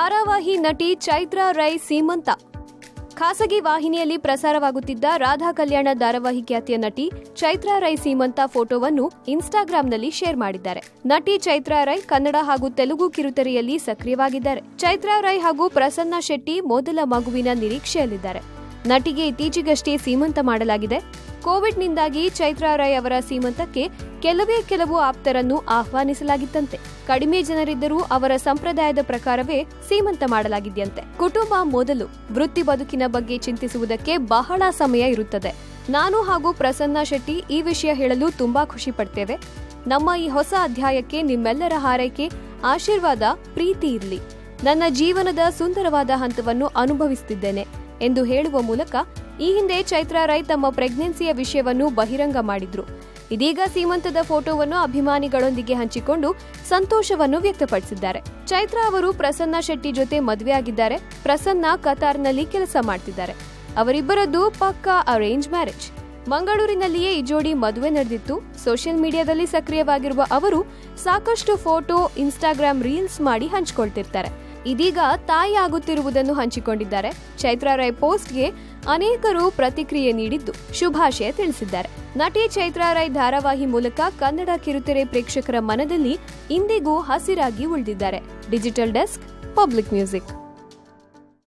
ಧಾರಾವಾಹಿ ನಟಿ ಚೈತ್ರಾ ರೈ ಸೀಮಂತ ಖಾಸಗಿ ವಾಹಿನಿಯಲ್ಲಿ ಪ್ರಸಾರವಾಗುತ್ತಿದ್ದ ರಾಧಾ ಕಲ್ಯಾಣ ಧಾರಾವಾಹಿ ಖ್ಯಾತಿಯ ನಟಿ ಚೈತ್ರಾ ರೈ ಸೀಮಂತ ಫೋಟೋವನ್ನು ಇನ್ಸ್ಟಾಗ್ರಾಂನಲ್ಲಿ ಶೇರ್ ಮಾಡಿದ್ದಾರೆ ನಟಿ ಚೈತ್ರಾ ರೈ ಕನ್ನಡ ಹಾಗೂ ತೆಲುಗು ಕಿರುತೆರೆಯಲ್ಲಿ ಸಕ್ರಿಯವಾಗಿದ್ದಾರೆ ಚೈತ್ರಾ ರೈ ಹಾಗೂ ಪ್ರಸನ್ನ ಶೆಟ್ಟಿ ಮೊದಲ ಮಗುವಿನ ನಿರೀಕ್ಷೆಯಲ್ಲಿದ್ದಾರೆ ನಟಿಗೆ ಇತ್ತೀಚೆಗಷ್ಟೇ ಸೀಮಂತ ಮಾಡಲಾಗಿದೆ ಕೋವಿಡ್ನಿಂದಾಗಿ ಚೈತ್ರಾ ರೈ ಅವರ ಸೀಮಂತಕ್ಕೆ ಕೆಲವೇ ಕೆಲವು ಆಪ್ತರನ್ನು ಆಹ್ವಾನಿಸಲಾಗಿತ್ತಂತೆ ಕಡಿಮೆ ಜನರಿದ್ದರೂ ಅವರ ಸಂಪ್ರದಾಯದ ಪ್ರಕಾರವೇ ಸೀಮಂತ ಮಾಡಲಾಗಿದೆಯಂತೆ ಕುಟುಂಬ ಮೊದಲು ವೃತ್ತಿ ಬದುಕಿನ ಬಗ್ಗೆ ಚಿಂತಿಸುವುದಕ್ಕೆ ಬಹಳ ಸಮಯ ಇರುತ್ತದೆ ನಾನು ಹಾಗೂ ಪ್ರಸನ್ನ ಶೆಟ್ಟಿ ಈ ವಿಷಯ ಹೇಳಲು ತುಂಬಾ ಖುಷಿ ಪಡ್ತೇವೆ ನಮ್ಮ ಈ ಹೊಸ ಅಧ್ಯಾಯಕ್ಕೆ ನಿಮ್ಮೆಲ್ಲರ ಹಾರೈಕೆ ಆಶೀರ್ವಾದ ಪ್ರೀತಿ ಇರಲಿ ನನ್ನ ಜೀವನದ ಸುಂದರವಾದ ಹಂತವನ್ನು ಅನುಭವಿಸುತ್ತಿದ್ದೇನೆ ಎಂದು ಹೇಳುವ ಮೂಲಕ ಈ ಹಿಂದೆ ಚೈತ್ರಾ ರೈ ತಮ್ಮ ಪ್ರೆಗ್ನೆನ್ಸಿಯ ವಿಷಯವನ್ನು ಬಹಿರಂಗ ಮಾಡಿದ್ರು ಇದೀಗ ಸೀಮಂತದ ಫೋಟೋವನ್ನು ಅಭಿಮಾನಿಗಳೊಂದಿಗೆ ಹಂಚಿಕೊಂಡು ಸಂತೋಷವನ್ನು ವ್ಯಕ್ತಪಡಿಸಿದ್ದಾರೆ ಚೈತ್ರಾ ಅವರು ಪ್ರಸನ್ನ ಶೆಟ್ಟಿ ಜೊತೆ ಮದುವೆಯಾಗಿದ್ದಾರೆ ಪ್ರಸನ್ನ ಕತಾರ್ನಲ್ಲಿ ಕೆಲಸ ಮಾಡ್ತಿದ್ದಾರೆ ಅವರಿಬ್ಬರದ್ದು ಪಕ್ಕಾ ಅರೇಂಜ್ ಮ್ಯಾರೇಜ್ ಮಂಗಳೂರಿನಲ್ಲಿಯೇ ಈ ಜೋಡಿ ಮದುವೆ ನಡೆದಿತ್ತು ಸೋಷಿಯಲ್ ಮೀಡಿಯಾದಲ್ಲಿ ಸಕ್ರಿಯವಾಗಿರುವ ಅವರು ಸಾಕಷ್ಟು ಫೋಟೋ ಇನ್ಸ್ಟಾಗ್ರಾಮ್ ರೀಲ್ಸ್ ಮಾಡಿ ಹಂಚಿಕೊಳ್ತಿರ್ತಾರೆ ಇದೀಗ ತಾಯಿ ಆಗುತ್ತಿರುವುದನ್ನು ಹಂಚಿಕೊಂಡಿದ್ದಾರೆ ಚೈತ್ರಾ ರೈ ಪೋಸ್ಟ್ಗೆ ಅನೇಕರು ಪ್ರತಿಕ್ರಿಯೆ ನೀಡಿದ್ದು ಶುಭಾಶಯ ತಿಳಿಸಿದ್ದಾರೆ ನಟಿ ಚೈತ್ರಾ ರೈ ಧಾರಾವಾಹಿ ಮೂಲಕ ಕನ್ನಡ ಕಿರುತೆರೆ ಪ್ರೇಕ್ಷಕರ ಮನದಲ್ಲಿ ಇಂದಿಗೂ ಹಸಿರಾಗಿ ಉಳಿದಿದ್ದಾರೆ ಡಿಜಿಟಲ್ ಡೆಸ್ಕ್ ಪಬ್ಲಿಕ್ ಮ್ಯೂಸಿಕ್